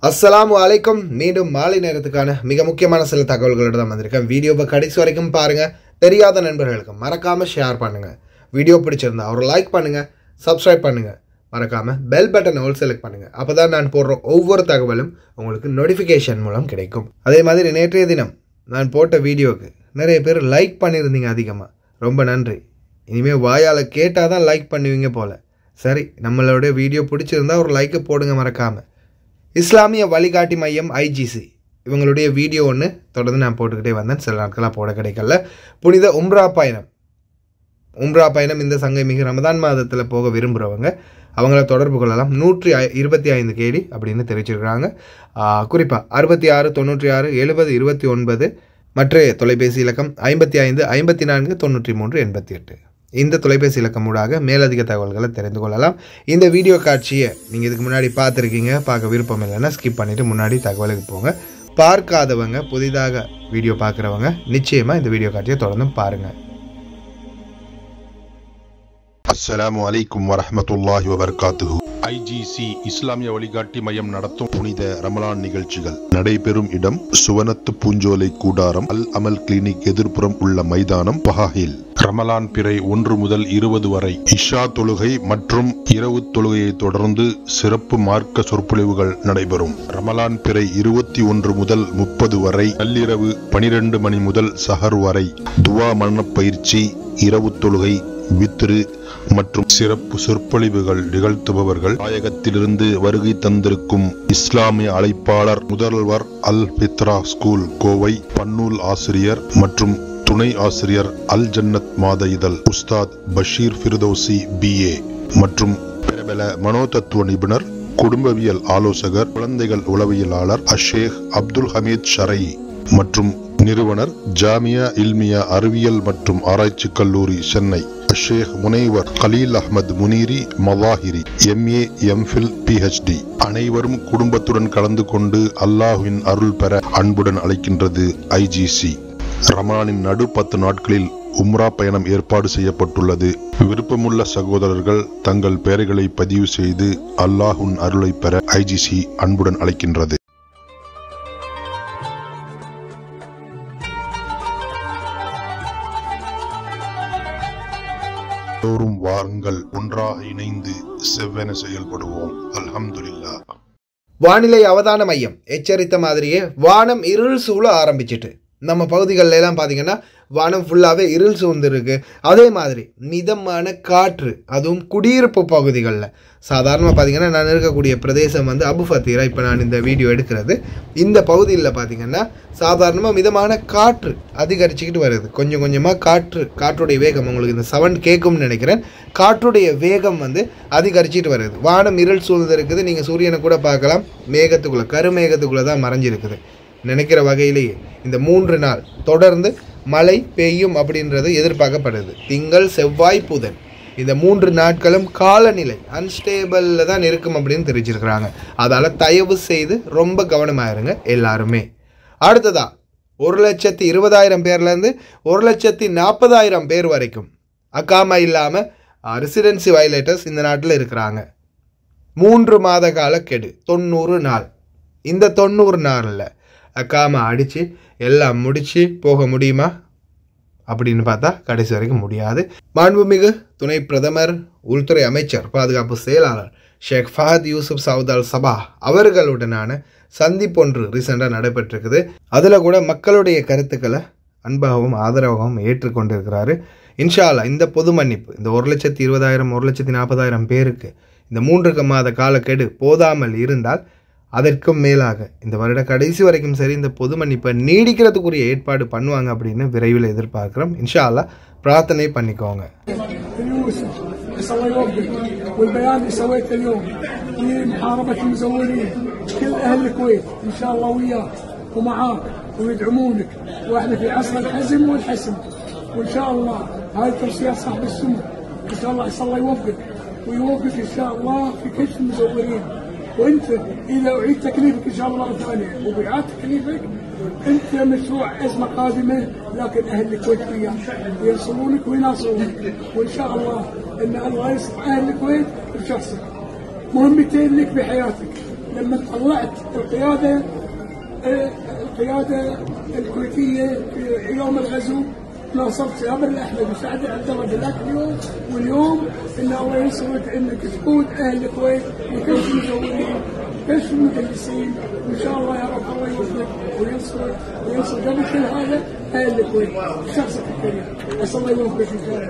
அஸ்ஸலாமு அலைக்கும் மீண்டும் மாலை நேரத்துக்கான மிக முக்கியமான சில தகவல்களோட தான் வந்திருக்கேன் வீடியோவை கடைசி வரைக்கும் பாருங்க தெரியாத நண்பர்களுக்கு மறக்காம ஷேர் பண்ணுங்க வீடியோ பிடிச்சிருந்தா ஒரு லைக் பண்ணுங்க சப்ஸ்கிரைப் பண்ணுங்க மறக்காம பெல் பட்டனை ஹோல் செலக்ட் பண்ணுங்க அப்பதான் நான் போடுற ஒவ்வொரு தகவலும் உங்களுக்கு நோட்டிஃபிகேஷன் மூலம் கிடைக்கும் அதே மாதிரி நேற்றைய தினம் நான் போட்ட வீடியோவுக்கு நிறைய பேர் லைக் பண்ணியிருந்தீங்க அதிகமாக ரொம்ப நன்றி இனிமேல் வாயால் கேட்டால் தான் லைக் பண்ணுவீங்க போல சரி நம்மளோட வீடியோ பிடிச்சிருந்தா ஒரு லைக்கை போடுங்க மறக்காமல் இஸ்லாமிய வழிகாட்டி மையம் ஐஜிசி இவங்களுடைய வீடியோ ஒன்று தொடர்ந்து நான் போட்டுக்கிட்டே வந்தேன் சில நாட்களாக போட கிடைக்கல புனித உம்ரா பயணம் உம்ரா பயணம் இந்த சங்கமிகு ரமதான் மாதத்தில் போக விரும்புகிறவங்க அவங்கள தொடர்பு கொள்ளலாம் நூற்றி ஐ இருபத்தி ஐந்து கேடி அப்படின்னு தெரிவிச்சிருக்கிறாங்க குறிப்பாக அறுபத்தி ஆறு தொண்ணூற்றி ஆறு எழுபது இருபத்தி ஒன்பது மற்ற தொலைபேசி இலக்கம் ஐம்பத்தி ஐந்து ஐம்பத்தி நான்கு தொண்ணூற்றி மூன்று எண்பத்தி எட்டு இந்த தொலைபேசி இலக்கம் ஊடாக மேலதிக தகவல்களை தெரிந்து கொள்ளலாம் இந்த வீடியோ காட்சியை நீங்கள் இதுக்கு முன்னாடி பார்த்துருக்கீங்க பார்க்க விருப்பம் இல்லைன்னா ஸ்கிப் பண்ணிவிட்டு முன்னாடி தகவலுக்கு போங்க பார்க்காதவங்க புதிதாக வீடியோ பார்க்குறவங்க நிச்சயமாக இந்த வீடியோ காட்சியை தொடர்ந்து பாருங்கள் அஸ்ஸலாமு அலைக்கும் வரஹ்மத்துல்லாஹி வபரகாத்துஹு ஐஜிசி இஸ்லாமிய வழிகாட்டி மையம் நடத்தும் புனித ரமலான் நிகழ்ச்சிகள் நடைபெறும் இடம் சுவனத்து பூஞ்சோலை கூடாரம் அல் அமல் கிளினிக் எதிர்ப்புறம் உள்ள மைதானம் பஹாஹில் ரமலான் பிறை ஒன்று முதல் இருபது வரை இஷா தொழுகை மற்றும் இரவு தொழுகையை தொடர்ந்து சிறப்பு மார்க்க சொற்பொழிவுகள் நடைபெறும் ரமலான் பிறை இருபத்தி ஒன்று முதல் முப்பது வரை நள்ளிரவு பனிரெண்டு மணி முதல் சஹர் வரை துவா மரணப் பயிற்சி இரவு தொழுகை வித்ரு மற்றும் சிறப்பு சொற்பொழிவுகள் நிகழ்த்துபவர்கள் தாயகத்திலிருந்து வருகை தந்திருக்கும் இஸ்லாமிய அழைப்பாளர் முதல்வர் அல் பித்ரா ஸ்கூல் கோவை பன்னூல் ஆசிரியர் மற்றும் துணை ஆசிரியர் அல் ஜன்னத் மாத இதழ் உஸ்தாத் பஷீர் ஃபிர்தோசி பிஏ மற்றும் பிரபல மனோதத்துவ நிபுணர் குடும்பவியல் ஆலோசகர் குழந்தைகள் உளவியலாளர் அஷேக் அப்துல் ஹமீத் ஷரை மற்றும் நிறுவனர் ஜாமியா இல்மியா அறிவியல் மற்றும் ஆராய்ச்சி கல்லூரி சென்னை ஷேக் முனைவர் Khalil Ahmed Muneeri Mawahiri MA MPhil PhD அனைவரும் குடும்பத்துடன் கலந்து கொண்டு அல்லாஹுவின் அருள் பெற அன்புடன் அழைக்கின்றது ஐஜிசி ரமலானின் நடு பத்து நாட்களில் உம்ரா பயணம் ஏற்பாடு செய்யப்பட்டுள்ளது விருப்பமுள்ள சகோதரர்கள் தங்கள் பெயர்களை பதிவு செய்து அல்லாஹுன் அருளை பெற ஐஜிசி அன்புடன் அழைக்கின்றது எல்லோரும் வாருங்கள் ஒன்றாக இணைந்து செவ்வென செயல்படுவோம் அல்ஹம்துலில்லா வானிலை அவதான மையம் எச்சரித்த மாதிரியே வானம் இருள் சூழ ஆரம்பிச்சிட்டு நம்ம பகுதிகளில் எல்லாம் பார்த்தீங்கன்னா வானம் ஃபுல்லாகவே இருள் சூழ்ந்துருக்கு அதே மாதிரி மிதமான காற்று அதுவும் குடியிருப்பு பகுதிகளில் சாதாரணமாக பார்த்தீங்கன்னா நான் இருக்கக்கூடிய பிரதேசம் வந்து அபு ஃபத்தீரா இப்போ நான் இந்த வீடியோ எடுக்கிறது இந்த பகுதியில் பார்த்தீங்கன்னா சாதாரணமாக மிதமான காற்று அதிகரிச்சுக்கிட்டு வருது கொஞ்சம் கொஞ்சமாக காற்று காற்றுடைய வேகம் உங்களுக்கு இந்த சவுண்ட் கேட்கும்னு நினைக்கிறேன் காற்றுடைய வேகம் வந்து அதிகரிச்சிட்டு வருது வானம் இருள் சூழ்ந்து இருக்குது நீங்கள் சூரியனை கூட பார்க்கலாம் மேகத்துக்குள்ளே கருமேகத்துக்குள்ளே தான் மறைஞ்சிருக்குது நினைக்கிற வகையிலேயே இந்த மூன்று நாள் தொடர்ந்து மழை பெய்யும் அப்படின்றது எதிர்பார்க்கப்படுது திங்கள் செவ்வாய் புதன் இந்த மூன்று நாட்களும் காலநிலை அன்ஸ்டேபிளில் தான் இருக்கும் அப்படின்னு தெரிவிச்சிருக்கிறாங்க அதால் தயவு செய்து ரொம்ப கவனமாயிருங்க எல்லாருமே அடுத்ததா ஒரு லட்சத்தி இருபதாயிரம் பேர்லேருந்து ஒரு லட்சத்தி நாற்பதாயிரம் பேர் வரைக்கும் அக்காமா இல்லாமல் ரெசிடென்சி வயலேட்டர்ஸ் இந்த நாட்டில் இருக்கிறாங்க மூன்று மாத கால கெடு தொண்ணூறு நாள் இந்த தொண்ணூறு நாளில் அக்காம அடித்து எல்லாம் முடித்து போக முடியுமா அப்படின்னு பார்த்தா கடைசி வரைக்கும் முடியாது மாண்புமிகு துணை பிரதமர் உள்துறை அமைச்சர் பாதுகாப்பு செயலாளர் ஷேக் ஃபஹத் யூசுப் சவுதால் சபா அவர்களுடனான சந்திப்பொன்று ரீசெண்டாக நடைபெற்றிருக்குது அதில் கூட மக்களுடைய கருத்துக்களை அன்பாகவும் ஆதரவாகவும் ஏற்றுக்கொண்டிருக்கிறாரு இன்ஷால்லா இந்த பொது மன்னிப்பு இந்த ஒரு லட்சத்தி இருபதாயிரம் ஒரு லட்சத்தி நாற்பதாயிரம் பேருக்கு இந்த மூன்று மாத காலக்கெடு போதாமல் இருந்தால் அதற்கும் மேலாக இந்த வருட கடைசி வரைக்கும் சரி இந்த பொது மன்னிப்பை நீடிக்கிறதுக்குரிய ஏற்பாடு பண்ணுவாங்க அப்படின்னு விரைவில் எதிர்பார்க்கிறோம் இன்ஷா அல்லா பிரார்த்தனை பண்ணிக்கோங்க يوسف بس الله يوفقك والبيان اللي سويته اليوم في محاربه المزورين كل اهل الكويت ان شاء الله وياك ومعاك ويدعمونك واحنا في عصر الحزم والحسم وان شاء الله هاي توصيات صاحب السنه ان شاء الله عسى الله يوفقك ويوفقك ان شاء الله في كشف المزورين وانت اذا اعيد تكليفك ان شاء الله مره ثانيه وبإعاده تكليفك انت مشروع ازمه قادمه لكن اهل الكويت وياك وينصرونك ويناصرونك وان شاء الله ان الله يصلح اهل الكويت بشخصك مهمتين لك بحياتك لما طلعت القياده آه، القياده الكويتيه في يوم الغزو ناصرت جابر الاحمد وسعد عبد الله بذاك اليوم واليوم ان الله يسعد انك تقود اهل الكويت وكل المزورين كل المدرسين وان شاء الله يا رب الله يوفقك وينصرك وينصر قبل كل هذا اهل الكويت شخصك الكريم اسال الله يوفقك ان شاء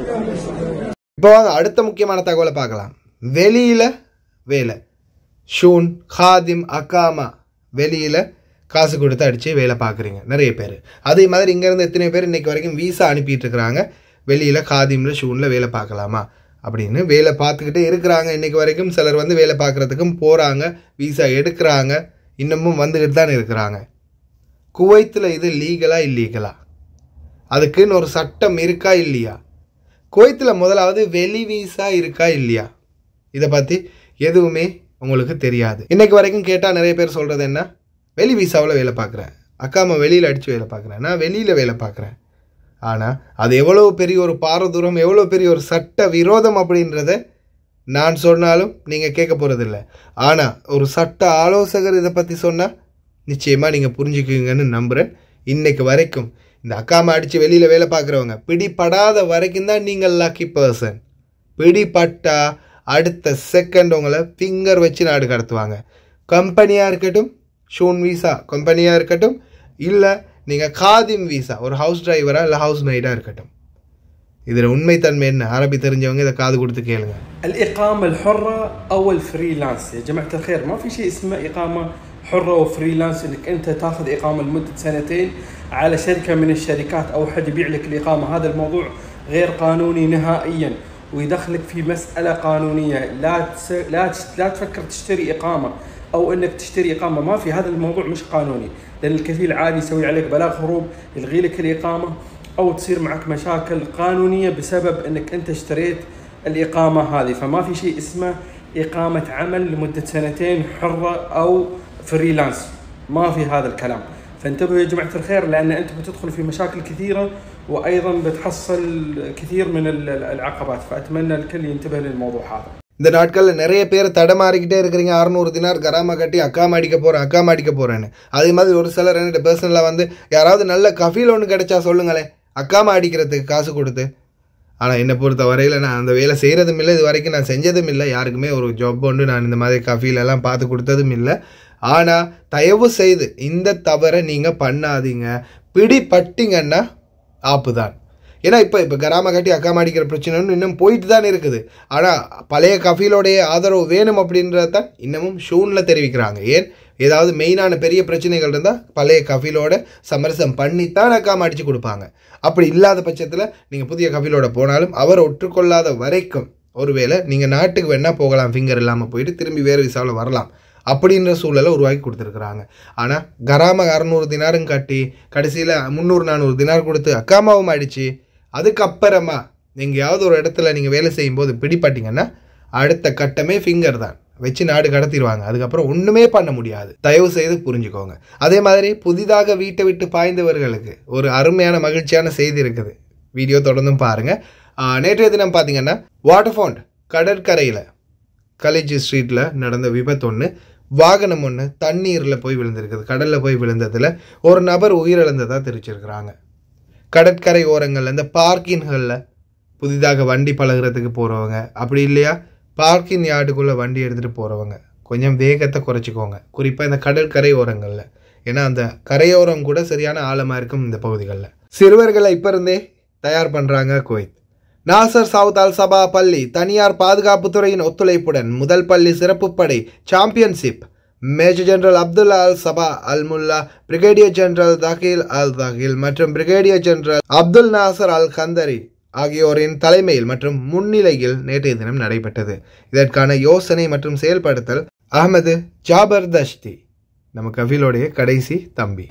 الله இப்போ வாங்க அடுத்த முக்கியமான தகவலை பார்க்கலாம் வெளியில் வேலை ஷூன் காதிம் அக்காமா வெளியில் காசு கொடுத்து அடித்து வேலை பார்க்குறீங்க நிறைய பேர் அதே மாதிரி இங்கேருந்து எத்தனை பேர் இன்னைக்கு வரைக்கும் வீசா அனுப்பிட்டு இருக்கிறாங்க வெளியில் காதிமில் ஷூனில் வேலை பார்க்கலாமா அப்படின்னு வேலை பார்த்துக்கிட்டே இருக்கிறாங்க இன்னைக்கு வரைக்கும் சிலர் வந்து வேலை பார்க்குறதுக்கும் போகிறாங்க வீசா எடுக்கிறாங்க இன்னமும் வந்துக்கிட்டு தான் இருக்கிறாங்க குவைத்தில் இது லீகலா இல்லீகலா அதுக்குன்னு ஒரு சட்டம் இருக்கா இல்லையா குவைத்தில் முதலாவது வெளி வீசா இருக்கா இல்லையா இதை பற்றி எதுவுமே உங்களுக்கு தெரியாது இன்னைக்கு வரைக்கும் கேட்டால் நிறைய பேர் சொல்கிறது என்ன வெளி வீசாவில் வேலை பார்க்குறேன் அக்காம்மா வெளியில் அடித்து வேலை பார்க்குறேன் நான் வெளியில் வேலை பார்க்குறேன் ஆனால் அது எவ்வளோ பெரிய ஒரு பாரதூரம் எவ்வளோ பெரிய ஒரு சட்ட விரோதம் அப்படின்றத நான் சொன்னாலும் நீங்கள் கேட்க போகிறதில்ல ஆனால் ஒரு சட்ட ஆலோசகர் இதை பற்றி சொன்னால் நிச்சயமாக நீங்கள் புரிஞ்சுக்குவீங்கன்னு நம்புகிறேன் இன்னைக்கு வரைக்கும் இந்த அக்காமா அடித்து வெளியில் வேலை பார்க்குறவங்க பிடிபடாத வரைக்கும் தான் நீங்கள் லக்கி பர்சன் பிடிபட்டா அடுத்த செகண்ட் உங்களை ஃபிங்கர் வச்சு நாடு கடத்துவாங்க கம்பெனியாக இருக்கட்டும் ஷூன் வீசா கம்பெனியாக இருக்கட்டும் இல்லை நீங்கள் காதிம் வீசா ஒரு ஹவுஸ் டிரைவராக இல்லை ஹவுஸ் மெய்டாக இருக்கட்டும் இதில் உண்மைத்தன்மை என்ன அரபி தெரிஞ்சவங்க இதை காது கொடுத்து கேளுங்க الإقامة الحرة أو الفريلانس يا جماعة الخير ما في شيء اسمه إقامة حرة وفريلانس إنك أنت تاخذ إقامة لمدة سنتين على شركة من الشركات أو حد يبيع لك الإقامة هذا الموضوع غير قانوني نهائيا ويدخلك في مسألة قانونية لا تس... لا تش... لا تفكر تشتري إقامة أو إنك تشتري إقامة ما في هذا الموضوع مش قانوني لأن الكفيل عادي يسوي عليك بلاغ هروب يلغي لك الإقامة أو تصير معك مشاكل قانونية بسبب إنك أنت اشتريت الإقامة هذه فما في شيء اسمه إقامة عمل لمدة سنتين حرة أو فريلانس ما في هذا الكلام فانتبهوا يا جماعة الخير لأن أنتم بتدخلوا في مشاكل كثيرة وأيضا بتحصل كثير من ال- العقبات فأتمنى الكل ينتبه للموضوع هذا இந்த நாட்களில் நிறைய பேர் தடமாறிக்கிட்டே இருக்கிறீங்க அறநூறு தினார் கராமா கட்டி அக்காம அடிக்க போகிறேன் அக்காம அடிக்க போகிறேன்னு அதே மாதிரி ஒரு சிலர் என்கிட்ட பர்சனலாக வந்து யாராவது நல்ல கஃபீல் ஒன்று கிடைச்சா சொல்லுங்களேன் அக்காம அடிக்கிறதுக்கு காசு கொடுத்து ஆனால் என்னை பொறுத்த வரையில் நான் அந்த வேலை செய்கிறதும் இல்லை இது வரைக்கும் நான் செஞ்சதும் இல்லை யாருக்குமே ஒரு ஜாப் ஒன்று நான் இந்த மாதிரி கஃபீல் எல்லாம் பார்த்து கொடுத்ததும் இல்லை ஆனால் தயவு செய்து இந்த தவறை நீங்கள் பண்ணாதீங்க பிடிபட்டீங்கன்னா ஆப்பு தான் ஏன்னா இப்போ இப்போ கராம கட்டி அக்காம அடிக்கிற பிரச்சனைன்னு இன்னும் போயிட்டு தான் இருக்குது ஆனால் பழைய கஃபீலோடைய ஆதரவு வேணும் அப்படின்றத தான் இன்னமும் ஷூனில் தெரிவிக்கிறாங்க ஏன் ஏதாவது மெயினான பெரிய பிரச்சனைகள் இருந்தால் பழைய கஃபீலோட சமரசம் பண்ணித்தான் அக்காம அடித்து கொடுப்பாங்க அப்படி இல்லாத பட்சத்தில் நீங்கள் புதிய கஃபீலோட போனாலும் அவர் ஒற்றுக்கொள்ளாத வரைக்கும் ஒருவேளை நீங்கள் நாட்டுக்கு வேணால் போகலாம் ஃபிங்கர் இல்லாமல் போயிட்டு திரும்பி வேறு விசாவில் வரலாம் அப்படின்ற சூழலை உருவாக்கி கொடுத்துருக்குறாங்க ஆனால் கராம அறநூறு தினாரும் கட்டி கடைசியில் முந்நூறு நானூறு தினார் கொடுத்து அக்காமாவும் அடித்து அதுக்கப்புறமா எங்கேயாவது ஒரு இடத்துல நீங்கள் வேலை செய்யும்போது பிடிப்பட்டீங்கன்னா அடுத்த கட்டமே ஃபிங்கர் தான் வச்சு நாடு கடத்திடுவாங்க அதுக்கப்புறம் ஒன்றுமே பண்ண முடியாது தயவு செய்து புரிஞ்சுக்கோங்க அதே மாதிரி புதிதாக வீட்டை விட்டு பாய்ந்தவர்களுக்கு ஒரு அருமையான மகிழ்ச்சியான செய்தி இருக்குது வீடியோ தொடர்ந்தும் பாருங்கள் நேற்றைய தினம் பார்த்தீங்கன்னா வாட்டர்ஃபவுண்ட் கடற்கரையில் காலேஜ் ஸ்ட்ரீட்டில் நடந்த விபத்து ஒன்று வாகனம் ஒன்று தண்ணீரில் போய் விழுந்திருக்குது கடலில் போய் விழுந்ததில் ஒரு நபர் உயிரிழந்ததாக தெரிவிச்சிருக்கிறாங்க கடற்கரை ஓரங்களில் இந்த பார்க்கின்களில் புதிதாக வண்டி பழகுறதுக்கு போகிறவங்க அப்படி இல்லையா பார்க்கிங் யார்டுக்குள்ளே வண்டி எடுத்துகிட்டு போகிறவங்க கொஞ்சம் வேகத்தை குறைச்சிக்கோங்க குறிப்பாக இந்த கடற்கரை ஓரங்களில் ஏன்னா அந்த கரையோரம் கூட சரியான ஆழமாக இருக்கும் இந்த பகுதிகளில் சிறுவர்களை இப்போ இருந்தே தயார் பண்ணுறாங்க Kuwait Nasser Saud Al Sabah பள்ளி தனியார் பாதுகாப்புத்துறையின் ஒத்துழைப்புடன் முதல் பள்ளி சிறப்பு படை championship major general Abdullah Al Sabah Al Mulla brigadier general Takeel Al Takeel மற்றும் brigadier general Abdul Nasser Al Kandari ஆகியோரின் தலைமையில் மற்றும் முன்னிலையில் நேற்றைய தினம் நடைபெற்றது இதற்கான யோசனை மற்றும் செயல்படுத்தல் அகமது ஜாபர் தஷ்தி நம்ம கபிலோடைய கடைசி தம்பி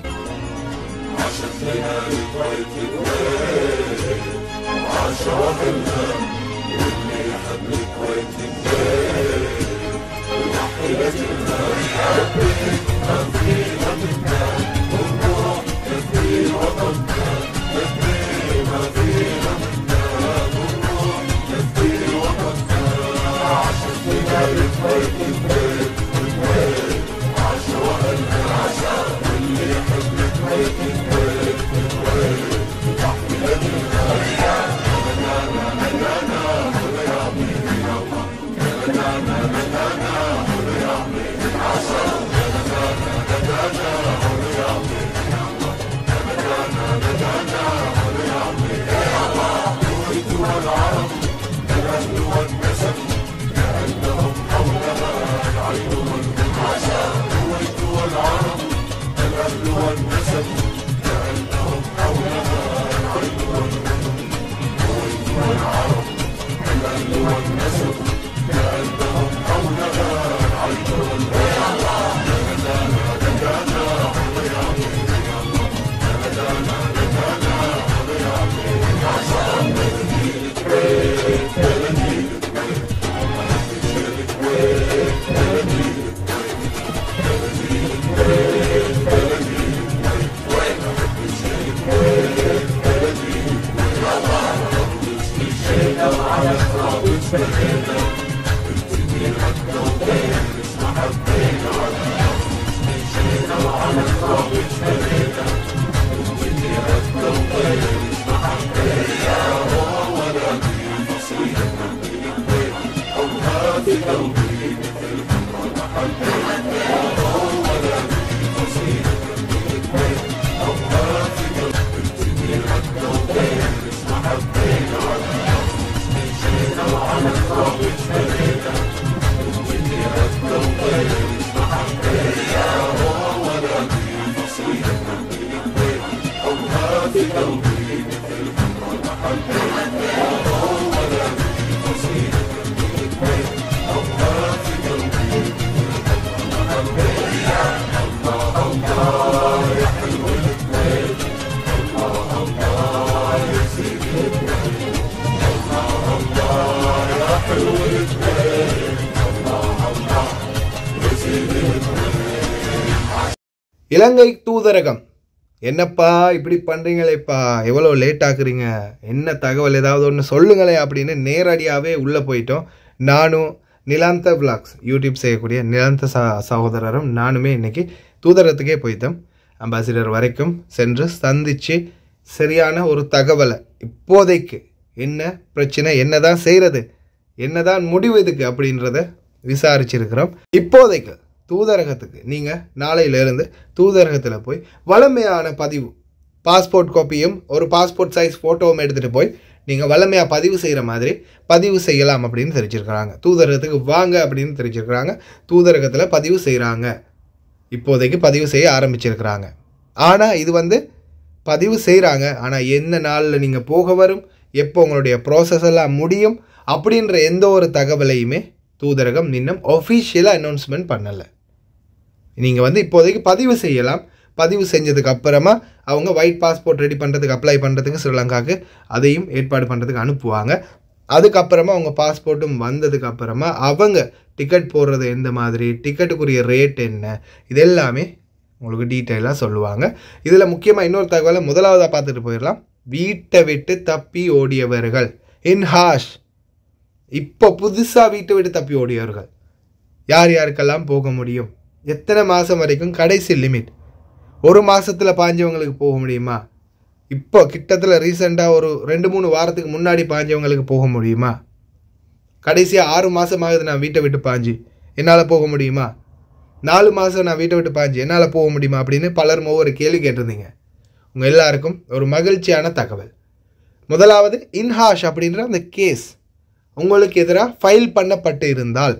இலங்கை தூதரகம் என்னப்பா இப்படி பண்ணுறீங்களேப்பா எவ்வளோ லேட் ஆக்குறீங்க என்ன தகவல் ஏதாவது ஒன்று சொல்லுங்களே அப்படின்னு நேரடியாகவே உள்ளே போயிட்டோம் நானும் நிலாந்த விளாக்ஸ் யூடியூப் செய்யக்கூடிய நிலாந்த ச சகோதரரும் நானுமே இன்னைக்கு தூதரகத்துக்கே போயிட்டோம் அம்பாசிடர் வரைக்கும் சென்று சந்தித்து சரியான ஒரு தகவலை இப்போதைக்கு என்ன பிரச்சனை என்னதான் செய்கிறது என்னதான் முடிவு இதுக்கு அப்படின்றத விசாரிச்சிருக்கிறோம் இப்போதைக்கு தூதரகத்துக்கு நீங்கள் நாளையிலிருந்து தூதரகத்தில் போய் வளமையான பதிவு பாஸ்போர்ட் காப்பியும் ஒரு பாஸ்போர்ட் சைஸ் ஃபோட்டோவும் எடுத்துகிட்டு போய் நீங்கள் வளமையாக பதிவு செய்கிற மாதிரி பதிவு செய்யலாம் அப்படின்னு தெரிஞ்சிருக்கிறாங்க தூதரகத்துக்கு வாங்க அப்படின்னு தெரிஞ்சிருக்கிறாங்க தூதரகத்தில் பதிவு செய்கிறாங்க இப்போதைக்கு பதிவு செய்ய ஆரம்பிச்சிருக்கிறாங்க ஆனால் இது வந்து பதிவு செய்கிறாங்க ஆனால் என்ன நாளில் நீங்கள் போக வரும் எப்போ உங்களுடைய ப்ராசஸ் எல்லாம் முடியும் அப்படின்ற எந்த ஒரு தகவலையுமே தூதரகம் இன்னும் ஒஃபிஷியலாக அனௌன்ஸ்மெண்ட் பண்ணலை நீங்கள் வந்து இப்போதைக்கு பதிவு செய்யலாம் பதிவு செஞ்சதுக்கு அப்புறமா அவங்க ஒயிட் பாஸ்போர்ட் ரெடி பண்ணுறதுக்கு அப்ளை பண்ணுறதுக்கு ஸ்ரீலங்காவுக்கு அதையும் ஏற்பாடு பண்ணுறதுக்கு அனுப்புவாங்க அதுக்கப்புறமா அவங்க பாஸ்போர்ட்டும் வந்ததுக்கு அப்புறமா அவங்க டிக்கெட் போடுறது எந்த மாதிரி டிக்கெட்டுக்குரிய ரேட் என்ன இது எல்லாமே உங்களுக்கு டீட்டெயிலாக சொல்லுவாங்க இதில் முக்கியமாக இன்னொரு தகவலை முதலாவதாக பார்த்துட்டு போயிடலாம் வீட்டை விட்டு தப்பி ஓடியவர்கள் இன்ஹாஷ் இப்போ புதுசாக வீட்டை விட்டு தப்பி ஓடியவர்கள் யார் யாருக்கெல்லாம் போக முடியும் எத்தனை மாதம் வரைக்கும் கடைசி லிமிட் ஒரு மாதத்தில் பாஞ்சவங்களுக்கு போக முடியுமா இப்போ கிட்டத்தில் ரீசெண்டாக ஒரு ரெண்டு மூணு வாரத்துக்கு முன்னாடி பாஞ்சவங்களுக்கு போக முடியுமா கடைசியாக ஆறு மாதம் ஆகுது நான் வீட்டை விட்டு பாஞ்சு என்னால் போக முடியுமா நாலு மாதம் நான் வீட்டை விட்டு பாஞ்சு என்னால் போக முடியுமா அப்படின்னு பலரும் ஒவ்வொரு கேள்வி கேட்டிருந்தீங்க உங்கள் எல்லாருக்கும் ஒரு மகிழ்ச்சியான தகவல் முதலாவது இன்ஹாஷ் அப்படின்ற அந்த கேஸ் உங்களுக்கு எதிராக ஃபைல் பண்ணப்பட்டு இருந்தால்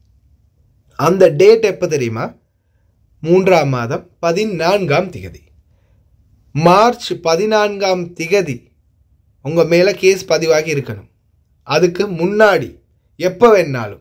அந்த டேட் எப்போ தெரியுமா மூன்றாம் மாதம் பதினான்காம் திகதி மார்ச் பதினான்காம் திகதி உங்கள் மேலே கேஸ் பதிவாகி இருக்கணும் அதுக்கு முன்னாடி எப்போ வேணாலும்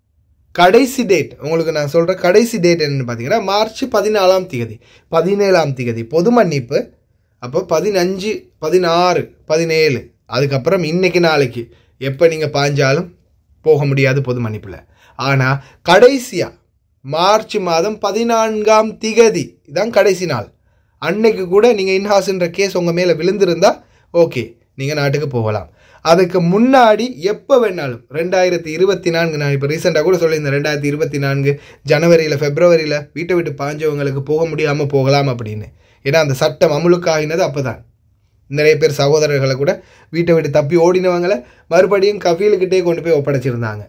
கடைசி டேட் உங்களுக்கு நான் சொல்கிற கடைசி டேட் என்னன்னு பார்த்தீங்கன்னா மார்ச் பதினாலாம் திகதி பதினேழாம் திகதி பொது மன்னிப்பு அப்போ பதினஞ்சு பதினாறு பதினேழு அதுக்கப்புறம் இன்னைக்கு நாளைக்கு எப்போ நீங்கள் பாஞ்சாலும் போக முடியாது பொது மன்னிப்பில் ஆனால் கடைசியாக மார்ச் மாதம் பதினான்காம் திகதி இதான் கடைசி நாள் அன்னைக்கு கூட நீங்கள் இன்ஹாஸ்ன்ற கேஸ் உங்கள் மேலே விழுந்திருந்தா ஓகே நீங்கள் நாட்டுக்கு போகலாம் அதுக்கு முன்னாடி எப்போ வேணாலும் ரெண்டாயிரத்தி இருபத்தி நான்கு நான் இப்போ ரீசெண்டாக கூட சொல்லியிருந்தேன் ரெண்டாயிரத்தி இருபத்தி நான்கு ஜனவரியில் ஃபெப்ரவரியில் வீட்டை விட்டு பாஞ்சவங்களுக்கு போக முடியாமல் போகலாம் அப்படின்னு ஏன்னா அந்த சட்டம் அமுலுக்கு ஆகினது அப்போ தான் நிறைய பேர் சகோதரர்களை கூட வீட்டை விட்டு தப்பி ஓடினவங்களை மறுபடியும் கஃபீலுக்கிட்டே கொண்டு போய் ஒப்படைச்சிருந்தாங்க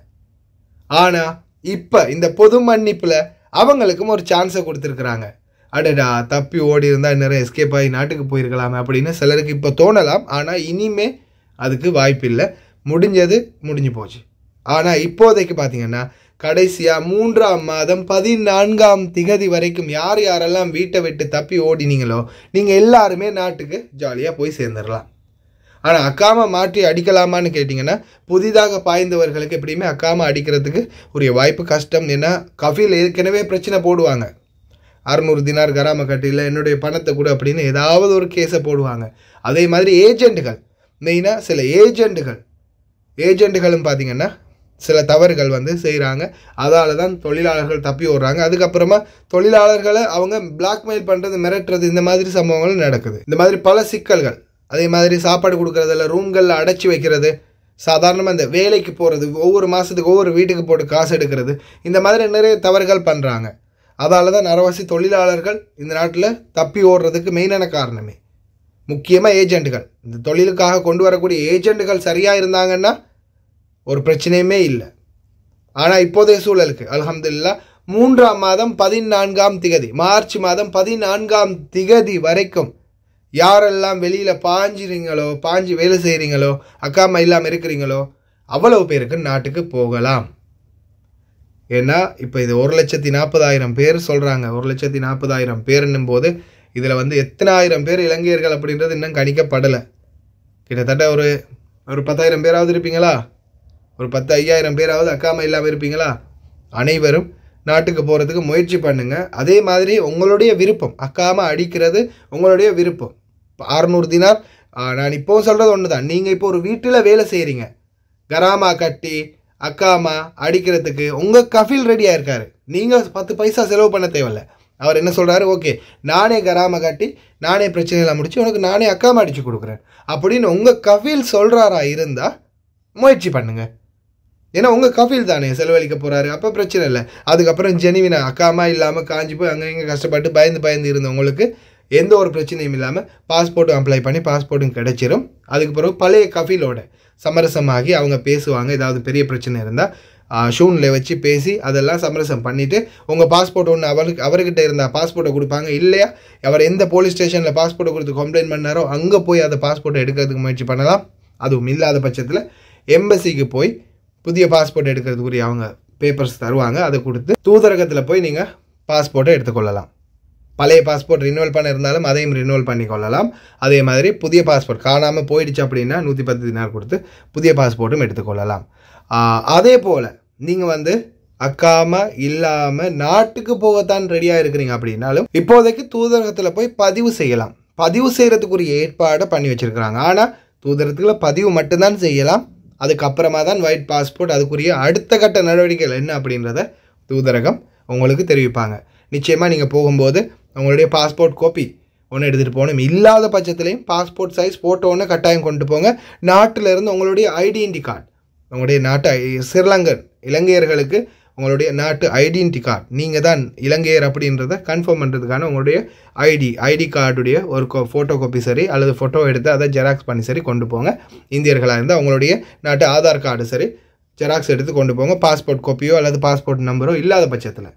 ஆனால் இப்போ இந்த பொது மன்னிப்பில் அவங்களுக்கும் ஒரு சான்ஸை கொடுத்துருக்குறாங்க அடடா தப்பி ஓடி இருந்தால் நிறைய எஸ்கேப் ஆகி நாட்டுக்கு போயிருக்கலாமே அப்படின்னு சிலருக்கு இப்போ தோணலாம் ஆனால் இனிமே அதுக்கு வாய்ப்பு இல்லை முடிஞ்சது முடிஞ்சு போச்சு ஆனால் இப்போதைக்கு பார்த்தீங்கன்னா கடைசியாக மூன்றாம் மாதம் பதினான்காம் திகதி வரைக்கும் யார் யாரெல்லாம் வீட்டை விட்டு தப்பி ஓடினீங்களோ நீங்கள் எல்லாருமே நாட்டுக்கு ஜாலியாக போய் சேர்ந்துடலாம் ஆனால் அக்காம மாற்றி அடிக்கலாமான்னு கேட்டிங்கன்னா புதிதாக பாய்ந்தவர்களுக்கு எப்படியுமே அக்காம அடிக்கிறதுக்கு உரிய வாய்ப்பு கஷ்டம் ஏன்னா கஃபீல் ஏற்கனவே பிரச்சனை போடுவாங்க அறநூறு தினார் கராம கட்டியில் என்னுடைய பணத்தை கூட அப்படின்னு ஏதாவது ஒரு கேஸை போடுவாங்க அதே மாதிரி ஏஜென்ட்டுகள் மெயினாக சில ஏஜென்ட்டுகள் ஏஜென்ட்டுகளும் பார்த்தீங்கன்னா சில தவறுகள் வந்து செய்கிறாங்க அதால தான் தொழிலாளர்கள் தப்பி ஓடுறாங்க அதுக்கப்புறமா தொழிலாளர்களை அவங்க பிளாக்மெயில் பண்ணுறது மிரட்டுறது இந்த மாதிரி சம்பவங்கள் நடக்குது இந்த மாதிரி பல சிக்கல்கள் அதே மாதிரி சாப்பாடு கொடுக்குறதில்ல ரூம்களில் அடைச்சி வைக்கிறது சாதாரணமாக இந்த வேலைக்கு போகிறது ஒவ்வொரு மாதத்துக்கு ஒவ்வொரு வீட்டுக்கு போட்டு காசு எடுக்கிறது இந்த மாதிரி நிறைய தவறுகள் பண்ணுறாங்க அதால தான் நரவாசி தொழிலாளர்கள் இந்த நாட்டில் தப்பி ஓடுறதுக்கு மெயினான காரணமே முக்கியமாக ஏஜென்ட்டுகள் இந்த தொழிலுக்காக கொண்டு வரக்கூடிய ஏஜென்ட்டுகள் சரியாக இருந்தாங்கன்னா ஒரு பிரச்சனையுமே இல்லை ஆனால் இப்போதைய சூழலுக்கு அல்ஹம்துலில்லா மூன்றாம் மாதம் பதினான்காம் திகதி மார்ச் மாதம் பதினான்காம் திகதி வரைக்கும் யாரெல்லாம் வெளியில் பாஞ்சிறீங்களோ பாஞ்சு வேலை செய்கிறீங்களோ அக்காமா இல்லாமல் இருக்கிறீங்களோ அவ்வளவு பேருக்கு நாட்டுக்கு போகலாம் ஏன்னா இப்போ இது ஒரு லட்சத்தி நாற்பதாயிரம் பேர் சொல்கிறாங்க ஒரு லட்சத்தி நாற்பதாயிரம் பேருன்னும் போது இதில் வந்து எத்தனாயிரம் பேர் இலங்கையர்கள் அப்படின்றது இன்னும் கணிக்கப்படலை கிட்டத்தட்ட ஒரு ஒரு பத்தாயிரம் பேராவது இருப்பீங்களா ஒரு பத்து ஐயாயிரம் பேராவது அக்காம இல்லாமல் இருப்பீங்களா அனைவரும் நாட்டுக்கு போகிறதுக்கு முயற்சி பண்ணுங்க அதே மாதிரி உங்களுடைய விருப்பம் அக்காம அடிக்கிறது உங்களுடைய விருப்பம் அறுநூறு தினார் ஆ, நான் இப்போ சொல்கிறது ஒன்று தான் நீங்கள் இப்போ ஒரு வீட்டில் வேலை செய்கிறீங்க கராமா கட்டி அக்காமா அடிக்கிறதுக்கு உங்கள் கஃபில் ரெடியாக இருக்காரு நீங்கள் பத்து பைசா செலவு பண்ண தேவையில்ல அவர் என்ன சொல்கிறாரு ஓகே நானே கராம காட்டி நானே பிரச்சனைகளை முடிச்சு உனக்கு நானே அக்காம அடிச்சு கொடுக்குறேன் அப்படின்னு உங்கள் கஃபீல் சொல்கிறாரா இருந்தால் முயற்சி பண்ணுங்க ஏன்னா உங்கள் கஃபீல் தானே செலவழிக்க போகிறாரு அப்போ பிரச்சனை இல்லை அதுக்கப்புறம் ஜெனிவினா அக்காமா இல்லாமல் காஞ்சி போய் அங்கே இங்கே கஷ்டப்பட்டு பயந்து பயந்து இருந்தவங்களுக்கு எந்த ஒரு பிரச்சனையும் இல்லாமல் பாஸ்போர்ட்டும் அப்ளை பண்ணி பாஸ்போர்ட்டும் கிடைச்சிரும் அதுக்கு பிறகு பழைய கஃபீலோட சமரசமாகி அவங்க பேசுவாங்க ஏதாவது பெரிய பிரச்சனை இருந்தால் ஷூனில் வச்சு பேசி அதெல்லாம் சமரசம் பண்ணிவிட்டு உங்கள் பாஸ்போர்ட் ஒன்று அவருக்கு அவர்கிட்ட இருந்தால் பாஸ்போர்ட்டை கொடுப்பாங்க இல்லையா அவர் எந்த போலீஸ் ஸ்டேஷனில் பாஸ்போர்ட்டை கொடுத்து கம்ப்ளைண்ட் பண்ணாரோ அங்கே போய் அந்த பாஸ்போர்ட்டை எடுக்கிறதுக்கு முயற்சி பண்ணலாம் அதுவும் இல்லாத பட்சத்தில் எம்பசிக்கு போய் புதிய பாஸ்போர்ட் எடுக்கிறதுக்குரிய அவங்க பேப்பர்ஸ் தருவாங்க அதை கொடுத்து தூதரகத்தில் போய் நீங்கள் பாஸ்போர்ட்டை எடுத்துக்கொள்ளலாம் பழைய பாஸ்போர்ட் ரினுவல் பண்ண இருந்தாலும் அதையும் ரினுவல் பண்ணி கொள்ளலாம் அதே மாதிரி புதிய பாஸ்போர்ட் காணாமல் போயிடுச்சு அப்படின்னா நூற்றி பத்து தினார் கொடுத்து புதிய பாஸ்போர்ட்டும் எடுத்துக்கொள்ளலாம் ஆஹ் அதே போல் நீங்கள் வந்து அக்காம இல்லாமல் நாட்டுக்கு போகத்தான் ரெடியாக இருக்கிறீங்க அப்படின்னாலும் இப்போதைக்கு தூதரகத்தில் போய் பதிவு செய்யலாம் பதிவு செய்கிறதுக்குரிய ஏற்பாடை பண்ணி வச்சுருக்கிறாங்க ஆனால் தூதரகத்தில் பதிவு மட்டும்தான் செய்யலாம் அதுக்கப்புறமா தான் ஒயிட் பாஸ்போர்ட் அதுக்குரிய அடுத்த கட்ட நடவடிக்கைகள் என்ன அப்படின்றத தூதரகம் உங்களுக்கு தெரிவிப்பாங்க நிச்சயமாக நீங்கள் போகும்போது உங்களுடைய பாஸ்போர்ட் காப்பி ஒன்று எடுத்துகிட்டு போகணும் இல்லாத பட்சத்துலேயும் பாஸ்போர்ட் சைஸ் ஃபோட்டோ ஒன்று கட்டாயம் கொண்டு போங்க நாட்டில் இருந்து உங்களுடைய ஐடென்டி கார்டு உங்களுடைய நாட்டு ஐ- ஸ்ரீலங்கன் இலங்கையர்களுக்கு உங்களுடைய நாட்டு ஐடென்டி கார்டு நீங்கள் தான் இலங்கையர் அப்படின்றத கன்ஃபார்ம் பண்ணுறதுக்கான உங்களுடைய ஐடி ஐடி கார்டுடைய ஒரு ஃபோட்டோ காப்பி சரி அல்லது ஃபோட்டோ எடுத்து அதை ஜெராக்ஸ் பண்ணி சரி கொண்டு போங்க இந்தியர்களாக இருந்தால் உங்களுடைய நாட்டு ஆதார் கார்டு சரி ஜெராக்ஸ் எடுத்து கொண்டு போங்க பாஸ்போர்ட் காப்பியோ அல்லது பாஸ்போர்ட் நம்பரோ இல்லாத பட்சத்தில்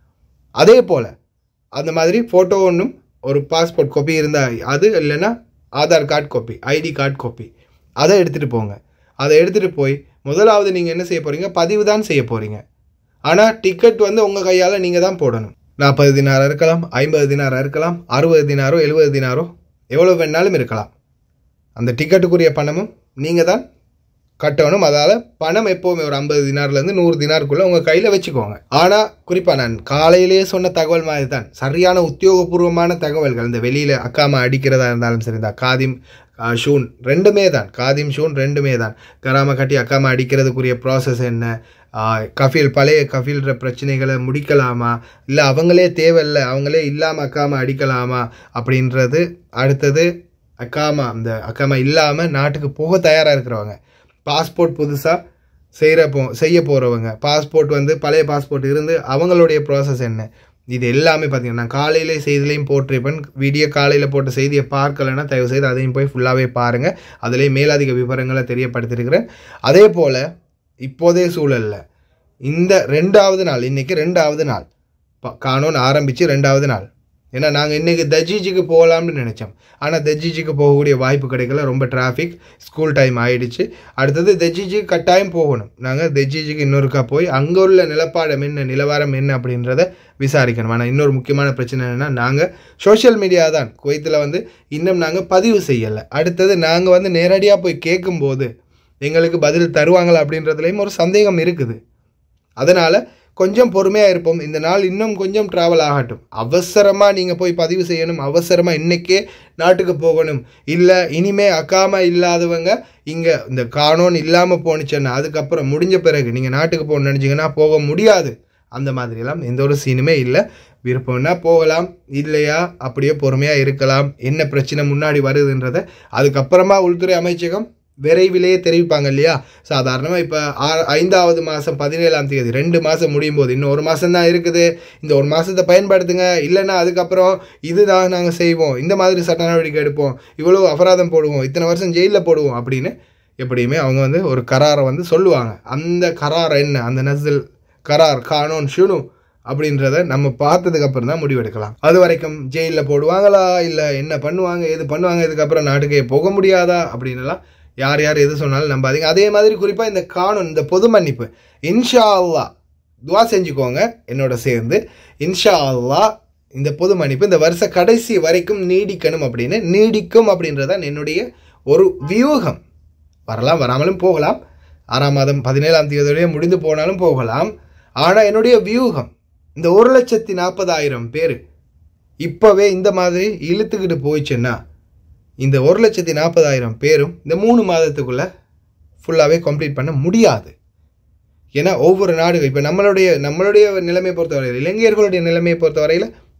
அதே போல் அந்த மாதிரி ஃபோட்டோ ஒன்றும் ஒரு பாஸ்போர்ட் காப்பி இருந்தால் அது இல்லைன்னா Aadhaar card copy ID card copy அதை எடுத்துகிட்டு போங்க அதை எடுத்துகிட்டு போய் முதலாவது நீங்கள் என்ன செய்ய போகிறீங்க பதிவு தான் செய்ய போகிறீங்க ஆனால் டிக்கெட் வந்து உங்கள் கையால் நீங்கள் தான் போடணும் நாற்பது தினாரம் இருக்கலாம் ஐம்பது தினாரம் இருக்கலாம் அறுபது தினாரோ எழுபது தினாரோ எவ்வளோ வேணாலும் இருக்கலாம் அந்த டிக்கெட்டுக்குரிய பணமும் நீங்கள் தான் கட்டணும் அதால் பணம் எப்போவுமே ஒரு ஐம்பது தினார்லேருந்து நூறு தினாருக்குள்ளே உங்கள் கையில் வச்சுக்கோங்க ஆனால் குறிப்பாக நான் காலையிலேயே சொன்ன தகவல் மாதிரி தான் சரியான உத்தியோகபூர்வமான தகவல்கள் இந்த வெளியில் அக்காமா அடிக்கிறதா இருந்தாலும் சரி தான் காதிம் ஆ, ஷூன் ரெண்டுமே தான் காதிம் ஷூன் ரெண்டுமே தான் கராம கட்டி அக்காமா அடிக்கிறதுக்குரிய ப்ராசஸ் என்ன ஆ, கஃபீல் பழைய கஃபீல்ற பிரச்சனைகளை முடிக்கலாமா இல்லை அவங்களே தேவையில்லை அவங்களே இல்லாமல் அக்காமா அடிக்கலாமா அப்படின்றது அடுத்தது அக்காமா அந்த அக்காமா இல்லாமல் நாட்டுக்கு போக தயாராக இருக்கிறவங்க பாஸ்போர்ட் புதுசாக செய்கிற போ செய்ய போகிறவங்க பாஸ்போர்ட் வந்து பழைய பாஸ்போர்ட் இருந்து அவங்களுடைய ப்ராசஸ் என்ன இது எல்லாமே பார்த்தீங்கன்னா நான் காலையிலே செய்திலையும் போட்டிருப்பேன் வீடியோ காலையில் போட்ட செய்தியை பார்க்கலைன்னா தயவு செய்து அதையும் போய் ஃபுல்லாகவே பாருங்கள் அதிலே மேலதிக விவரங்களை தெரியப்படுத்தியிருக்கிறேன் அதே போல் இப்போதைய சூழலில் இந்த ரெண்டாவது நாள் இன்றைக்கி ரெண்டாவது நாள் ப- கானூன் ஆரம்பித்து ரெண்டாவது நாள் ஏன்னா நாங்கள் இன்றைக்கி தஜிஜிக்கு போகலாம்னு நினச்சோம் ஆனால் தஜிஜிக்கு போகக்கூடிய வாய்ப்பு கிடைக்கல ரொம்ப டிராஃபிக் ஸ்கூல் டைம் ஆயிடுச்சு அடுத்தது தஜிஜிக்கு கட்டாயம் போகணும் நாங்கள் தஜிஜிக்கு இன்னொருக்கா போய் அங்கே உள்ள நிலப்பாடம் என்ன நிலவரம் என்ன அப்படின்றத விசாரிக்கணும் ஆனால் இன்னொரு முக்கியமான பிரச்சனை என்னென்னா நாங்கள் சோஷியல் மீடியா தான் குவைத்தில் வந்து இன்னும் நாங்கள் பதிவு செய்யலை அடுத்தது நாங்கள் வந்து நேரடியாக போய் கேட்கும்போது எங்களுக்கு பதில் தருவாங்களா அப்படின்றதுலேயும் ஒரு சந்தேகம் இருக்குது அதனால் கொஞ்சம் பொறுமையாக இருப்போம் இந்த நாள் இன்னும் கொஞ்சம் ட்ராவல் ஆகட்டும் அவசரமாக நீங்கள் போய் பதிவு செய்யணும் அவசரமாக இன்றைக்கே நாட்டுக்கு போகணும் இல்லை இனிமே அக்காம இல்லாதவங்க இங்கே இந்த காணோன் இல்லாமல் போணுச்சுன்னா அதுக்கப்புறம் முடிஞ்ச பிறகு நீங்கள் நாட்டுக்கு போகணும்னு நினச்சிங்கன்னா போக முடியாது அந்த மாதிரியெல்லாம் எந்த ஒரு சீனுமே இல்லை விருப்பம்னா போகலாம் இல்லையா அப்படியே பொறுமையாக இருக்கலாம் என்ன பிரச்சனை முன்னாடி வருதுன்றதை அதுக்கப்புறமா உள்துறை அமைச்சகம் விரைவிலேயே தெரிவிப்பாங்க இல்லையா சாதாரணமாக இப்போ ஆ ஐந்தாவது மாதம் பதினேழாம் தேதி ரெண்டு மாதம் முடியும் போது இன்னும் ஒரு மாதம் தான் இருக்குது இந்த ஒரு மாதத்தை பயன்படுத்துங்க இல்லைன்னா அதுக்கப்புறம் இதுதான் நாங்கள் செய்வோம் இந்த மாதிரி சட்ட நடவடிக்கை எடுப்போம் இவ்வளோ அபராதம் போடுவோம் இத்தனை வருஷம் ஜெயிலில் போடுவோம் அப்படின்னு எப்படியுமே அவங்க வந்து ஒரு கராரை வந்து சொல்லுவாங்க அந்த கரார் என்ன அந்த நசில் கரார் கானோன் ஷுனு அப்படின்றத நம்ம பார்த்ததுக்கு அப்புறம் தான் முடிவெடுக்கலாம் அது வரைக்கும் ஜெயிலில் போடுவாங்களா இல்லை என்ன பண்ணுவாங்க எது பண்ணுவாங்க இதுக்கப்புறம் நாட்டுக்கே போக முடியாதா அப்படின்னுலாம் யார் யார் எது சொன்னாலும் நம்பாதீங்க அதே மாதிரி குறிப்பாக இந்த காணும் இந்த பொது மன்னிப்பு இன்ஷா அல்லாஹ் துவா செஞ்சுக்கோங்க என்னோட சேர்ந்து இன்ஷா அல்லாஹ் இந்த பொது மன்னிப்பு இந்த வருஷ கடைசி வரைக்கும் நீடிக்கணும் அப்படின்னு நீடிக்கும் அப்படின்றதான் என்னுடைய ஒரு வியூகம் வரலாம் வராமலும் போகலாம் ஆறாம் மாதம் பதினேழாம் தேதியோடய முடிந்து போனாலும் போகலாம் ஆனால் என்னுடைய வியூகம் இந்த ஒரு லட்சத்தி நாற்பதாயிரம் பேர் இப்போவே இந்த மாதிரி இழுத்துக்கிட்டு போயிடுச்சுன்னா இந்த ஒரு லட்சத்தி நாற்பதாயிரம் பேரும் இந்த மூணு மாதத்துக்குள்ளே ஃபுல்லாகவே கம்ப்ளீட் பண்ண முடியாது ஏன்னா ஒவ்வொரு நாடுகள் இப்போ நம்மளுடைய நம்மளுடைய நிலைமையை பொறுத்தவரையில் இளைஞர்களுடைய நிலைமையை பொறுத்தவரையில்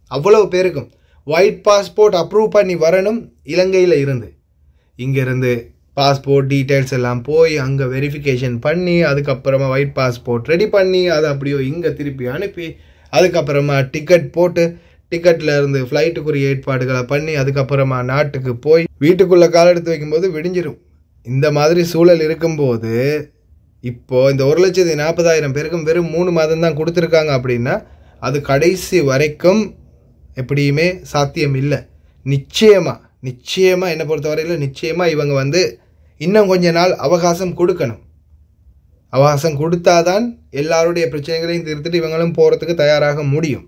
அவ்வளவு பேருக்கும் ஒயிட் பாஸ்போர்ட் அப்ரூவ் பண்ணி வரணும் இலங்கையில் இருந்து இங்கேருந்து பாஸ்போர்ட் டீட்டெயில்ஸ் எல்லாம் போய் அங்கே வெரிஃபிகேஷன் பண்ணி அதுக்கப்புறமா ஒயிட் பாஸ்போர்ட் ரெடி பண்ணி அதை அப்படியோ இங்கே திருப்பி அனுப்பி அதுக்கப்புறமா டிக்கெட் போட்டு டிக்கெட்டில் இருந்து ஃப்ளைட்டுக்குரிய ஏற்பாடுகளை பண்ணி அதுக்கப்புறமா நாட்டுக்கு போய் வீட்டுக்குள்ளே கால் எடுத்து வைக்கும்போது விடிஞ்சிரும் இந்த மாதிரி சூழல் இருக்கும்போது இப்போ இந்த ஒரு லட்சத்தி நாற்பதாயிரம் பேருக்கும் வெறும் மூணு மாதம் தான் கொடுத்துருக்காங்க அப்படின்னா அது கடைசி வரைக்கும் எப்படியுமே சாத்தியம் இல்லை நிச்சயமாக நிச்சயமாக என்னை பொறுத்தவரையில் நிச்சயமாக இவங்க வந்து இன்னும் கொஞ்ச நாள் அவகாசம் கொடுக்கணும் அவகாசம் கொடுத்தாதான் எல்லாருடைய பிரச்சனைகளையும் தீர்த்துட்டு இவங்களும் போகிறதுக்கு தயாராக முடியும்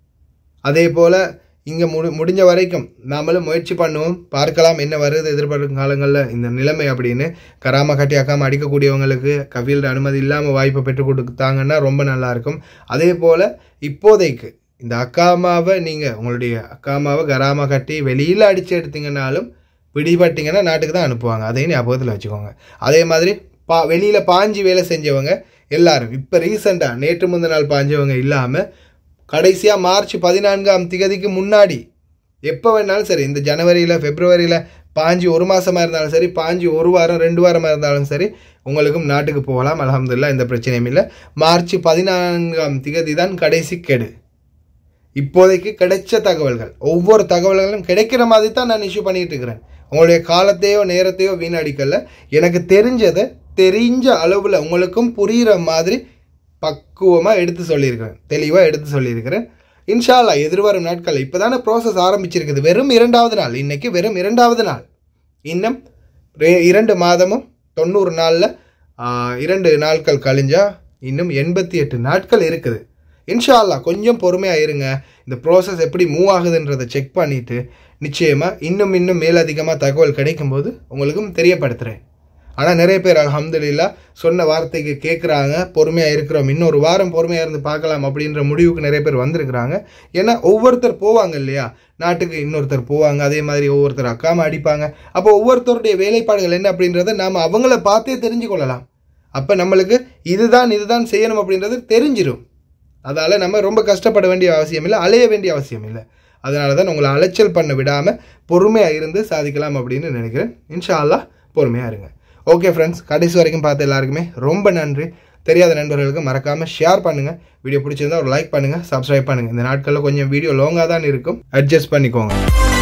அதே போல் இங்கே முடி முடிஞ்ச வரைக்கும் நாமளும் முயற்சி பண்ணுவோம் பார்க்கலாம் என்ன வருது எதிர்பார்க்கும் காலங்களில் இந்த நிலைமை அப்படின்னு கராம கட்டி அக்காம அடிக்கக்கூடியவங்களுக்கு கவியல் அனுமதி இல்லாமல் வாய்ப்பை பெற்றுக் கொடுத்தாங்கன்னா ரொம்ப நல்லாயிருக்கும் அதே போல் இப்போதைக்கு இந்த அக்காமாவை நீங்கள் உங்களுடைய அக்காமாவை கராமா கட்டி வெளியில் அடித்து எடுத்தீங்கன்னாலும் பிடிபட்டீங்கன்னா நாட்டுக்கு தான் அனுப்புவாங்க அதையும் ஞாபகத்தில் வச்சுக்கோங்க அதே மாதிரி பா வெளியில் பாஞ்சு வேலை செஞ்சவங்க எல்லாரும் இப்போ ரீசெண்டாக நேற்று முந்தின நாள் பாஞ்சவங்க இல்லாமல் கடைசியாக மார்ச் பதினான்காம் திகதிக்கு முன்னாடி எப்போ வேணாலும் சரி இந்த ஜனவரியில் பிப்ரவரியில் பாஞ்சு ஒரு மாதமாக இருந்தாலும் சரி பாஞ்சு ஒரு வாரம் ரெண்டு வாரமாக இருந்தாலும் சரி உங்களுக்கும் நாட்டுக்கு போகலாம் அலமதுல்லா எந்த பிரச்சனையும் இல்லை மார்ச் பதினான்காம் திகதி தான் கடைசி கெடு இப்போதைக்கு கிடைச்ச தகவல்கள் ஒவ்வொரு தகவல்களும் கிடைக்கிற மாதிரி தான் நான் இஷ்யூ பண்ணிட்டு இருக்கிறேன் உங்களுடைய காலத்தையோ நேரத்தையோ வீணடிக்கல எனக்கு தெரிஞ்சதை தெரிஞ்ச அளவில் உங்களுக்கும் புரிகிற மாதிரி பக்குவமாக எடுத்து சொல்லியிருக்கிறேன் தெளிவாக எடுத்து சொல்லியிருக்கிறேன் இன்ஷால்லா எதிர்வரும் நாட்கள் இப்போ தானே ப்ராசஸ் ஆரம்பிச்சிருக்குது வெறும் இரண்டாவது நாள் இன்னைக்கு வெறும் இரண்டாவது நாள் இன்னும் ரெ- இரண்டு மாதமும் தொண்ணூறு நாளில் இரண்டு நாட்கள் கழிஞ்சா இன்னும் எண்பத்தி எட்டு நாட்கள் இருக்குது இன்ஷா அல்லாஹ் கொஞ்சம் பொறுமையாக இருங்க இந்த ப்ராசஸ் எப்படி மூவ் ஆகுதுன்றதை செக் பண்ணிவிட்டு நிச்சயமாக இன்னும் இன்னும் மேலதிகமாக தகவல் கிடைக்கும்போது உங்களுக்கும் தெரியப்படுத்துகிறேன் ஆனால் நிறைய பேர் அல்ஹம்துலில்லா சொன்ன வார்த்தைக்கு கேட்குறாங்க பொறுமையாக இருக்கிறோம் இன்னொரு வாரம் பொறுமையாக இருந்து பார்க்கலாம் அப்படின்ற முடிவுக்கு நிறைய பேர் வந்திருக்கிறாங்க ஏன்னா ஒவ்வொருத்தர் போவாங்க இல்லையா நாட்டுக்கு இன்னொருத்தர் போவாங்க அதே மாதிரி ஒவ்வொருத்தர் அக்காம அடிப்பாங்க அப்போ ஒவ்வொருத்தருடைய வேலைப்பாடுகள் என்ன அப்படின்றத நாம் அவங்கள பார்த்தே தெரிஞ்சு கொள்ளலாம் அப்போ நம்மளுக்கு இதுதான் இதுதான் செய்யணும் அப்படின்றது தெரிஞ்சிடும் அதால் நம்ம ரொம்ப கஷ்டப்பட வேண்டிய அவசியம் இல்லை அலைய வேண்டிய அவசியம் இல்லை அதனால தான் உங்களை அலைச்சல் பண்ண விடாமல் பொறுமையாக இருந்து சாதிக்கலாம் அப்படின்னு நினைக்கிறேன் இன்ஷா அல்லாஹ் பொறுமையாக இருங்க ஓகே ஃப்ரெண்ட்ஸ் கடைசி வரைக்கும் பார்த்த எல்லாருக்குமே ரொம்ப நன்றி தெரியாத நண்பர்களுக்கு மறக்காமல் ஷேர் பண்ணுங்கள் வீடியோ பிடிச்சிருந்தா ஒரு லைக் பண்ணுங்கள் சப்ஸ்கிரைப் பண்ணுங்கள் இந்த நாட்களில் கொஞ்சம் வீடியோ லாங்காக தான் இருக்கும் அட்ஜஸ்ட் பண்ணிக்கோங்க